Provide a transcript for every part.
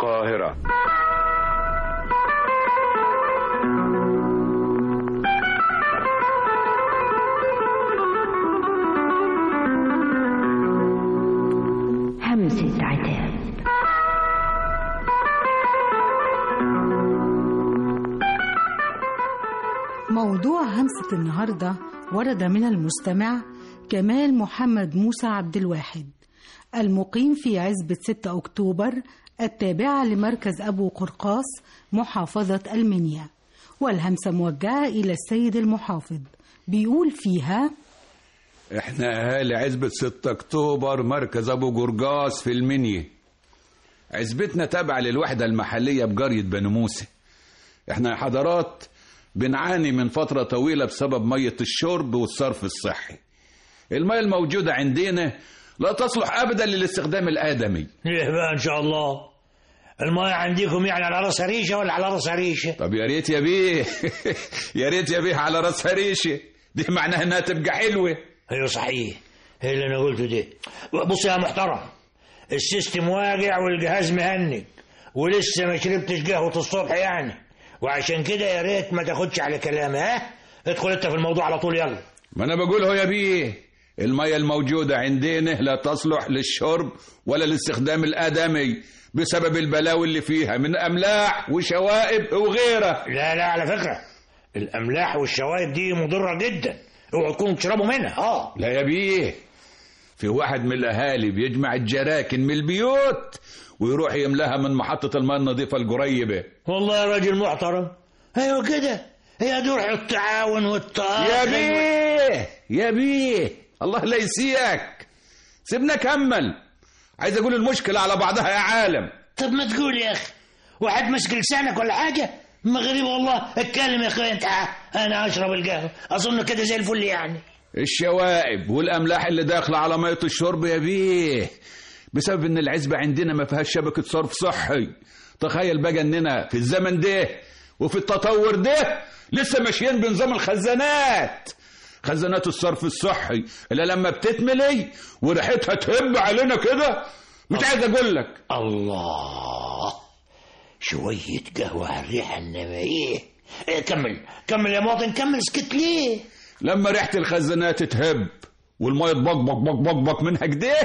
القاهرة همسة عتاب موضوع همسة النهاردة ورد من المستمع كمال محمد موسى عبد الواحد المقيم في عزبة 6 أكتوبر التابعة لمركز أبو قرقاس محافظة المنيا والهمسة موجهة إلى السيد المحافظ بيقول فيها احنا اهالي عزبة 6 اكتوبر مركز ابو جرجاس في المنيا عزبتنا تابعة للوحدة المحلية بجارية بني موسى احنا يا حضرات بنعاني من فترة طويلة بسبب مية الشرب والصرف الصحي المية الموجودة عندنا لا تصلح ابدا للاستخدام الادمي ليه بقى ان شاء الله المايه عندكم يعني على راس ريشه ولا على راس ريشه طب يا ريت يا بيه يا ريت يا بيه على راسها ريشه دي معناها انها تبقى حلوه ايوه صحيح هي اللي انا قلته ده بص يا محترم السيستم واجع والجهاز مهنج ولسه ما شربتش قهوه الصبح يعني وعشان كده يا ريت ما تاخدش على كلامي ها ادخل انت في الموضوع على طول يلا ما انا بقول هو يا بيه المية الموجودة عندنا لا تصلح للشرب ولا للاستخدام الآدمي بسبب البلاوي اللي فيها من أملاح وشوائب وغيرها لا لا على فكره الاملاح والشوائب دي مضره جدا اوعوا تكونوا تشربوا منها اه لا يا بيه في واحد من الأهالي بيجمع الجراكن من البيوت ويروح يملاها من محطة الماء النظيفة القريبة والله يا راجل محترم ايوه كده هي دي روح التعاون والتآخي يا بيه يا بيه الله لا يسيئك سيبنا كمل عايز اقول المشكلة على بعضها يا عالم طب ما تقول يا اخي واحد ماسك لسانك ولا حاجه ما غريب والله اتكلم يا اخويا انت انا اشرب القهوه اظن كده زي الفل يعني الشوائب والاملاح اللي داخله على ميه الشرب يا بيه بسبب ان العزبه عندنا ما فيهاش شبكه صرف صحي تخيل بقى اننا في الزمن ده وفي التطور ده لسه ماشيين بنظام الخزانات خزانات الصرف الصحي اللي لما بتتملي وريحتها تهب علينا كده مش عايز اقول لك الله شويه قهوه على الريحه انما ايه إيه كمل كمل يا مواطن كمل اسكت ليه لما ريحه الخزانات تهب والميه تبقبق بقبق منها كده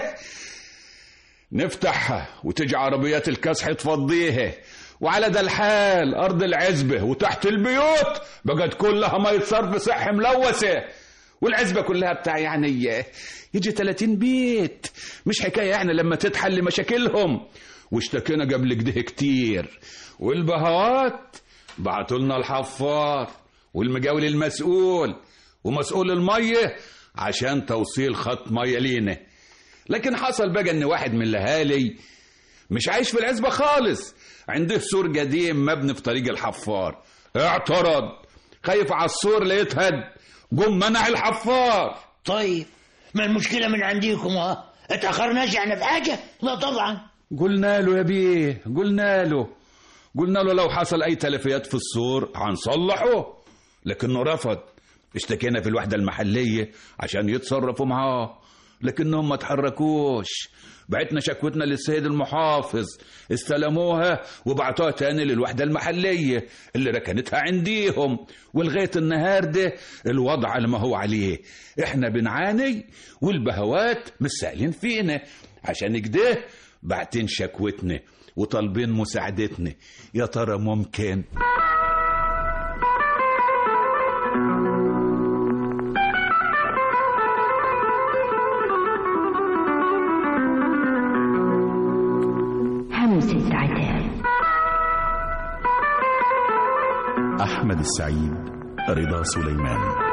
نفتحها وتجي عربيات الكسح تفضيها وعلى ده الحال ارض العزبه وتحت البيوت بقت كلها ميه صرف صحي ملوثه والعزبه كلها بتاع يعني يجي 30 بيت مش حكايه يعني لما تتحل مشاكلهم واشتكينا قبل كده كتير والبهوات بعتوا لنا الحفار والمجاول المسؤول ومسؤول الميه عشان توصيل خط ميه لينا لكن حصل بقى ان واحد من الاهالي مش عايش في العزبه خالص عنده سور قديم مبني في طريق الحفار اعترض خايف على السور لا يتهد قم منع الحفار طيب ما المشكله من عندكم ها اتاخرناش يعني في حاجه لا طبعا قلنا له يا بيه قلنا له قلنا له لو حصل اي تلفيات في السور هنصلحه لكنه رفض اشتكينا في الوحدة المحلية عشان يتصرفوا معاه لكنهم ما تحركوش بعتنا شكوتنا للسيد المحافظ استلموها وبعتوها تاني للوحدة المحلية اللي ركنتها عنديهم ولغاية النهار ده الوضع على ما هو عليه احنا بنعاني والبهوات مش سائلين فينا عشان كده بعتين شكوتنا وطالبين مساعدتنا يا ترى ممكن همسة عتاب أحمد السعيد رضا سليمان